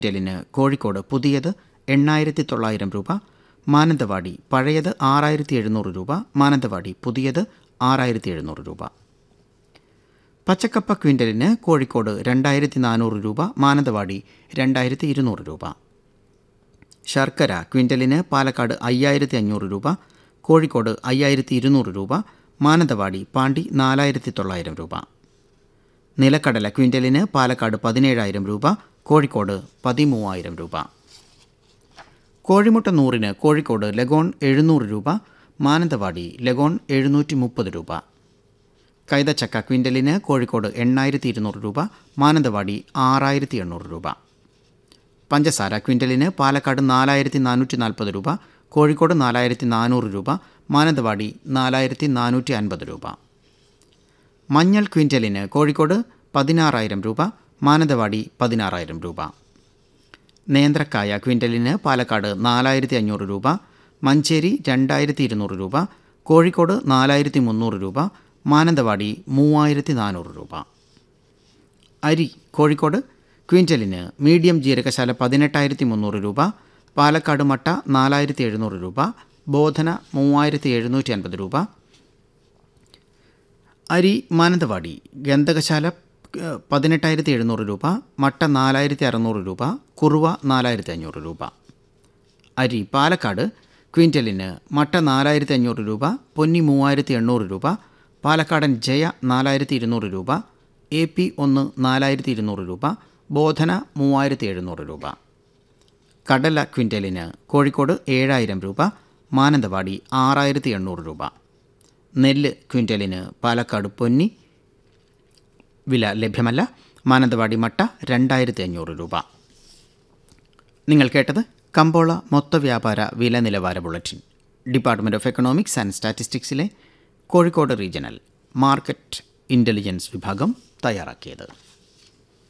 ടെലിന് കോഴിക്കോട് പുതിയത് എണ്ണായിരത്തി തൊള്ളായിരം രൂപ മാനന്തവാടി പഴയത് ആറായിരത്തി എഴുന്നൂറ് രൂപ മാനന്തവാടി പുതിയത് ആറായിരത്തി എഴുന്നൂറ് രൂപ പച്ചക്കപ്പ ക്വിൻ്റലിന് കോഴിക്കോട് രണ്ടായിരത്തി നാനൂറ് രൂപ മാനന്തവാടി രണ്ടായിരത്തി ഇരുന്നൂറ് രൂപ ശർക്കര ക്വിൻ്റലിന് പാലക്കാട് അയ്യായിരത്തി അഞ്ഞൂറ് രൂപ കോഴിക്കോട് അയ്യായിരത്തി ഇരുന്നൂറ് രൂപ മാനന്തവാടി പാണ്ടി നാലായിരത്തി തൊള്ളായിരം രൂപ നിലക്കടല ക്വിൻ്റലിന് പാലക്കാട് പതിനേഴായിരം രൂപ കോഴിക്കോട് പതിമൂവായിരം രൂപ കോഴിമുട്ട നൂറിന് കോഴിക്കോട് ലഗോൺ എഴുന്നൂറ് രൂപ മാനന്തവാടി ലഗോൺ എഴുന്നൂറ്റി മുപ്പത് രൂപ കൈതച്ചക്ക ക്വിൻ്റലിന് കോഴിക്കോട് എണ്ണായിരത്തി ഇരുന്നൂറ് രൂപ മാനന്തവാടി ആറായിരത്തി എണ്ണൂറ് രൂപ പഞ്ചസാര ക്വിൻ്റലിന് പാലക്കാട് നാലായിരത്തി നാനൂറ്റി നാൽപ്പത് രൂപ കോഴിക്കോട് നാലായിരത്തി നാനൂറ് രൂപ മാനന്തവാടി നാലായിരത്തി നാനൂറ്റി അൻപത് രൂപ മഞ്ഞൾ ക്വിൻ്റലിന് കോഴിക്കോട് പതിനാറായിരം രൂപ മാനന്തവാടി പതിനാറായിരം രൂപ നേന്ത്രക്കായ ക്വിൻ്റലിന് പാലക്കാട് നാലായിരത്തി അഞ്ഞൂറ് രൂപ മഞ്ചേരി രണ്ടായിരത്തി ഇരുന്നൂറ് രൂപ കോഴിക്കോട് നാലായിരത്തി മുന്നൂറ് രൂപ മാനന്തവാടി മൂവായിരത്തി നാനൂറ് രൂപ അരി കോഴിക്കോട് ക്വിൻ്റലിന് മീഡിയം ജീരകശാല പതിനെട്ടായിരത്തി മുന്നൂറ് രൂപ പാലക്കാട് മട്ട നാലായിരത്തി എഴുന്നൂറ് രൂപ ബോധന മൂവായിരത്തി എഴുന്നൂറ്റി അൻപത് രൂപ അരി മാനന്തവാടി ഗന്ധകശാല ഏഹ്, പതിനെട്ടായിരത്തി എഴുന്നൂറ് രൂപ മട്ട നാലായിരത്തി അറുന്നൂറ് രൂപ കുറുവ നാലായിരത്തി അഞ്ഞൂറ് രൂപ അരി പാലക്കാട് ക്വിൻ്റലിന് മട്ട നാലായിരത്തി അഞ്ഞൂറ് രൂപ പൊന്നി മൂവായിരത്തി എണ്ണൂറ് രൂപ പാലക്കാടൻ ജയ നാലായിരത്തി ഇരുന്നൂറ് രൂപ എ പി ഒന്ന് നാലായിരത്തി ഇരുന്നൂറ് രൂപ ബോധന മൂവായിരത്തി എഴുന്നൂറ് രൂപ കടല ക്വിൻ്റലിന് കോഴിക്കോട് ഏഴായിരം രൂപ മാനന്തവാടി ആറായിരത്തി എണ്ണൂറ് രൂപ നെല്ല് ക്വിൻ്റലിന് പാലക്കാട് പൊന്നി വില ലഭ്യമല്ല മാനന്തവാടി മട്ട രണ്ടായിരത്തി അഞ്ഞൂറ് രൂപ നിങ്ങൾ കേട്ടത് കമ്പോള മൊത്ത വ്യാപാര വില നിലവാര bulletin department of economics and സ്റ്റാറ്റിസ്റ്റിക്സിലെ കോഴിക്കോട് റീജിയണൽ മാർക്കറ്റ് ഇൻ്റലിജൻസ് വിഭാഗം തയ്യാറാക്കിയത്